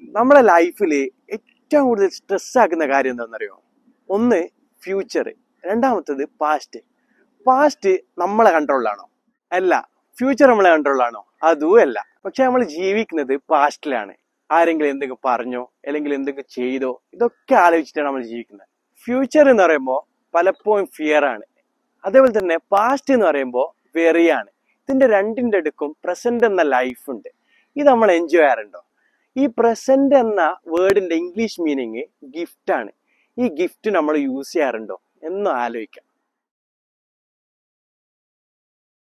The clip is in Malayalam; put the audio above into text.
നമ്മുടെ ലൈഫിൽ ഏറ്റവും കൂടുതൽ സ്ട്രെസ് ആക്കുന്ന കാര്യം എന്താണെന്നറിയോ ഒന്ന് ഫ്യൂച്ചർ രണ്ടാമത്തത് പാസ്റ്റ് പാസ്റ്റ് നമ്മളെ കൺട്രോളിലാണോ അല്ല ഫ്യൂച്ചർ നമ്മളെ കൺട്രോളിലാണോ അതും അല്ല പക്ഷെ നമ്മൾ ജീവിക്കുന്നത് പാസ്റ്റിലാണ് ആരെങ്കിലും എന്തെങ്കിലും പറഞ്ഞോ അല്ലെങ്കിൽ എന്തെങ്കിലും ചെയ്തോ ഇതൊക്കെ ആലോചിച്ചിട്ടാണ് നമ്മൾ ജീവിക്കുന്നത് ഫ്യൂച്ചർ എന്ന് പറയുമ്പോൾ പലപ്പോഴും ഫിയർ ആണ് അതേപോലെ തന്നെ പാസ്റ്റ് എന്ന് പറയുമ്പോൾ വെറിയാണ് ഇതിന്റെ രണ്ടിന്റെ അടുക്കും പ്രസന്റ് എന്ന ലൈഫ് ഉണ്ട് ഇത് നമ്മൾ എൻജോയ് ചെയ്യാറുണ്ടോ ഈ പ്രസന്റ് എന്ന വേർഡിന്റെ ഇംഗ്ലീഷ് മീനിങ് ഗിഫ്റ്റ് ആണ് ഈ ഗിഫ്റ്റ് നമ്മൾ യൂസ് ചെയ്യാറുണ്ടോ എന്നും ആലോചിക്കാം